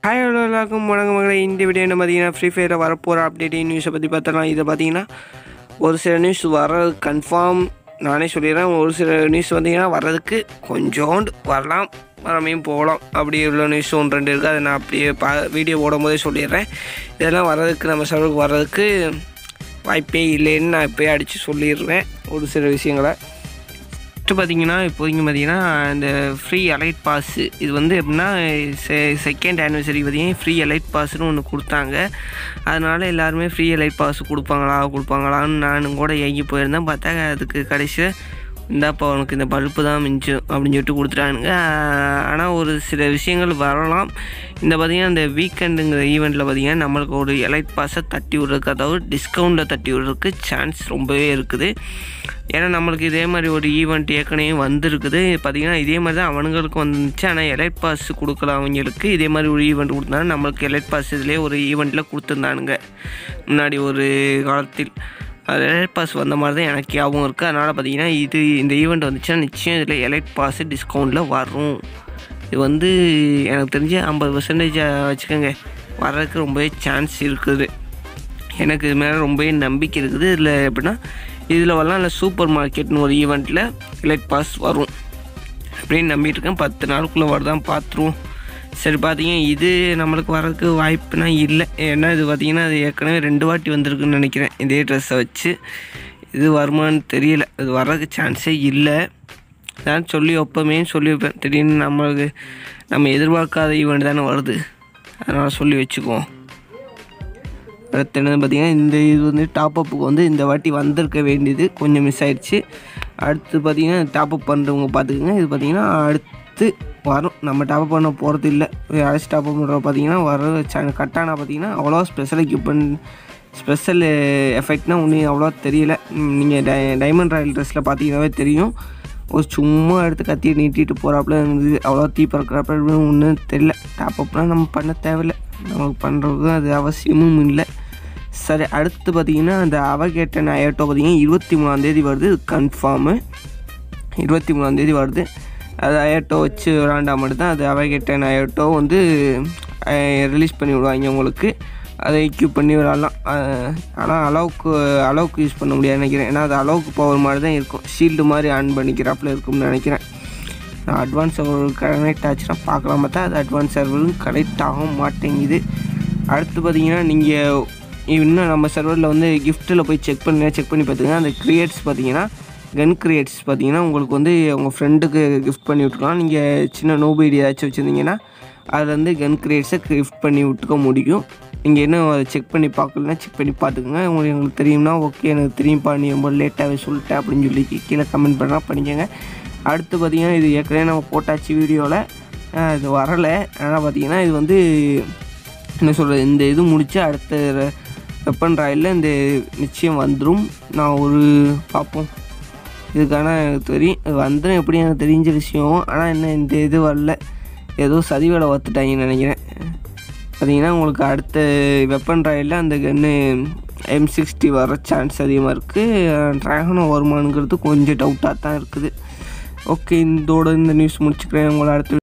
hi hello எல்லாருக்கும் வணக்கம் மகளே இந்த வீடியோ என்ன பார்த்தீங்கன்னா ஃப்ரீ ஃபயரில் வரப்போகிற அப்டேட் நியூஸை பற்றி பார்த்தலாம் இதை பார்த்தீங்கன்னா ஒரு சில நியூஸ் வர கன்ஃபார்ம் நானே சொல்லிடுறேன் ஒரு சில நியூஸ் பார்த்தீங்கன்னா வர்றதுக்கு கொஞ்சோண்டு வரலாம் வராமையும் போகலாம் அப்படி உள்ள நியூஸ் ஒன்று ரெண்டு இருக்குது அதை நான் அப்படியே பா வீடியோ போடும்போதே சொல்லிடுறேன் இதெல்லாம் வர்றதுக்கு நம்ம சர்வருக்கு வர்றதுக்கு வாய்ப்பே இல்லைன்னு நான் இப்போயே அடித்து சொல்லிடுவேன் ஒரு சில விஷயங்களை ஃபஸ்ட்டு பார்த்தீங்கன்னா இப்போதைக்கு பார்த்தீங்கன்னா இந்த ஃப்ரீ அலைட் பாஸு இது வந்து எப்படின்னா செ செகண்ட் ஆனிவர்சரி பார்த்தீங்கன்னா ஃப்ரீ அலைட் பாஸ்னு ஒன்று கொடுத்தாங்க அதனால் எல்லாருமே ஃப்ரீ அலைட் பாஸ் கொடுப்பாங்களா கொடுப்பாங்களான்னு நானும் கூட ஏங்கி போயிருந்தேன் பார்த்தா அதுக்கு கடைசியில் இந்தாப்பா உனக்கு இந்த பல்பு தான் மிஞ்சும் அப்படின்னு சொல்லிட்டு கொடுத்துட்டானுங்க ஆனால் ஒரு சில விஷயங்கள் வரலாம் இந்த பார்த்திங்கன்னா இந்த வீக்கெண்டுங்கிற ஈவெண்ட்டில் பார்த்திங்கன்னா நம்மளுக்கு ஒரு எலைட் பாஸை தட்டி விட்றதுக்கு அதாவது டிஸ்கவுண்ட்டை தட்டி விட்றதுக்கு சான்ஸ் ரொம்பவே இருக்குது ஏன்னா நம்மளுக்கு இதே மாதிரி ஒரு ஈவெண்ட் ஏற்கனவே வந்திருக்குது பார்த்திங்கன்னா இதே மாதிரி தான் அவனுங்களுக்கு வந்துச்சு ஆனால் எலைட் பாஸ் கொடுக்கல அவங்களுக்கு இதே மாதிரி ஒரு ஈவெண்ட் கொடுத்தாங்க நம்மளுக்கு எலைட் பாஸ் இதுலேயே ஒரு ஈவெண்ட்டில் கொடுத்துருந்தானுங்க முன்னாடி ஒரு காலத்தில் அது எலைட் பாஸ் வந்த மாதிரி தான் எனக்கு ஞாபகம் இருக்குது அதனால் பார்த்தீங்கன்னா இது இந்த ஈவெண்ட் வந்துச்சுன்னா நிச்சயம் இதில் எலைட் பாஸ் டிஸ்கவுண்ட்டில் வரும் இது வந்து எனக்கு தெரிஞ்சு ஐம்பது பர்சன்டேஜ் வச்சுக்கோங்க வர்றதுக்கு ரொம்பவே சான்ஸ் இருக்குது எனக்கு இது மேலே ரொம்பவே நம்பிக்கை இருக்குது இதில் எப்படின்னா இதில் வரலாம் இல்லை சூப்பர் மார்க்கெட்னு ஒரு ஈவெண்ட்டில் எலைட் பாஸ் வரும் அப்படின்னு நம்பிட்டு இருக்கேன் பத்து நாளுக்குள்ளே வருதான் பார்த்துருவோம் சரி பார்த்தீங்க இது நம்மளுக்கு வரதுக்கு வாய்ப்புனா இல்லை ஏன்னா இது பார்த்தீங்கன்னா அது ஏற்கனவே ரெண்டு வாட்டி வந்திருக்குன்னு நினைக்கிறேன் இதே ட்ரெஸ்ஸை வச்சு இது வருமானு தெரியல இது வர்றதுக்கு சான்ஸே இல்லை நான் சொல்லி வைப்பமே சொல்லி வைப்பேன் திடீர்னு நம்மளுக்கு நம்ம எதிர்பார்க்காத ஈவெண்ட் தானே வருது அதனால் சொல்லி வச்சுக்குவோம் அடுத்து என்னது பார்த்தீங்கன்னா இந்த இது வந்து டாப் அப்புக்கு வந்து இந்த வாட்டி வந்திருக்க வேண்டியது கொஞ்சம் மிஸ் ஆயிடுச்சு அடுத்து பார்த்தீங்கன்னா டாப் அப் பண்ணுறவங்க பார்த்துக்குங்க இது பார்த்தீங்கன்னா அடுத்து வரும் நம்ம டாப் அப் பண்ண போகிறது இல்லை யாராச்சும் டாப் அப் பண்ணுற பார்த்தீங்கன்னா வர கட்டானா பார்த்தீங்கன்னா அவ்வளோ ஸ்பெஷல் எக்யூப்மெண்ட் ஸ்பெஷல் எஃபெக்ட்னா ஒன்றும் அவ்வளோ தெரியல நீங்கள் டை டைமண்ட் ராயல் ட்ரெஸ்ஸில் பார்த்தீங்கன்னாவே தெரியும் ஒரு சும்மா எடுத்து கத்தியை நீட்டிட்டு போகிறாப்புல இருந்தது அவ்வளோ தீ பறக்கிறாப்புல ஒன்றும் தெரியல டாப் அப்லாம் நம்ம பண்ண தேவையில்லை நமக்கு பண்ணுறதுக்கு அது அவசியமும் இல்லை சரி அடுத்து பார்த்தீங்கன்னா அந்த அவகேட்டன் அயட்டோ பார்த்தீங்கன்னா இருபத்தி மூணாந்தேதி வருது இது கன்ஃபார்மு இருபத்தி மூணாந்தேதி வருது அது அயட்டோ வச்சு விளாண்டா மட்டும்தான் அது அவகேட்டன் அயட்டோ வந்து ரிலீஸ் பண்ணி விடுவாங்க உங்களுக்கு அதை எக்யூப் பண்ணி விளாட்லாம் ஆனால் அளவுக்கு அளவுக்கு யூஸ் பண்ண முடியாது நினைக்கிறேன் ஏன்னா அது அளவுக்கு பவர் மாதிரி தான் இருக்கும் ஷீல்டு மாதிரி ஆன் பண்ணிக்கிறாப்புல இருக்கும்னு நினைக்கிறேன் நான் அட்வான்ஸ் சர்வர் கனெக்ட் ஆச்சுன்னா பார்க்கலாம் பார்த்தா அது அட்வான்ஸ் சர்வரும் கனெக்ட் ஆக மாட்டேங்குது அடுத்து பார்த்தீங்கன்னா நீங்கள் இன்னும் நம்ம சர்வரில் வந்து கிஃப்ட்டில் போய் செக் பண்ணி செக் பண்ணி பார்த்துங்க அந்த கிரியேட்ஸ் பார்த்தீங்கன்னா கன் கிரியேட்ஸ் பார்த்தீங்கன்னா உங்களுக்கு வந்து உங்கள் ஃப்ரெண்டுக்கு கிஃப்ட் பண்ணி விட்டுருக்கலாம் நீங்கள் சின்ன நோபைடி ஏதாச்சும் வச்சுருந்தீங்கன்னா அதில் வந்து கன் கிரியேட்ஸை கிஃப்ட் பண்ணி விட்டுக்க முடியும் நீங்கள் இன்னும் அதை செக் பண்ணி பார்க்கலன்னா செக் பண்ணி பார்த்துக்குங்க உங்களுக்கு எங்களுக்கு தெரியும்னா ஓகே எனக்கு தெரியும்ப்பா நீ ரொம்ப லேட்டாகவே சொல்லிட்டேன் அப்படின்னு சொல்லி கீழே கமெண்ட் பண்ணால் பண்ணிக்கோங்க அடுத்து பார்த்திங்கன்னா இது ஏற்கனவே நம்ம போட்டாச்சு வீடியோவில் இது வரலை ஆனால் பார்த்தீங்கன்னா இது வந்து என்ன சொல்கிறது இந்த இது முடித்து அடுத்த வெப்பன் ராயில் இந்த நிச்சயம் வந்துடும் நான் ஒரு பார்ப்போம் இதுக்கான எனக்கு தெரியும் இது வந்துடும் எப்படி எனக்கு தெரிஞ்ச விஷயம் ஆனால் என்ன இந்த இது வரல ஏதோ சதி வேலை பார்த்துட்டாங்கன்னு நினைக்கிறேன் பார்த்தீங்கன்னா உங்களுக்கு அடுத்த வெப்பன் ராயில் அந்த கன்று எம் சிக்ஸ்டி வர சான்ஸ் அதிகமாக இருக்குது ட்ராகனோ வருமானுங்கிறது கொஞ்சம் டவுட்டாக தான் இருக்குது ஓகே இதோட இந்த நியூஸ் முடிச்சுக்கிறேன் உங்களை அடுத்த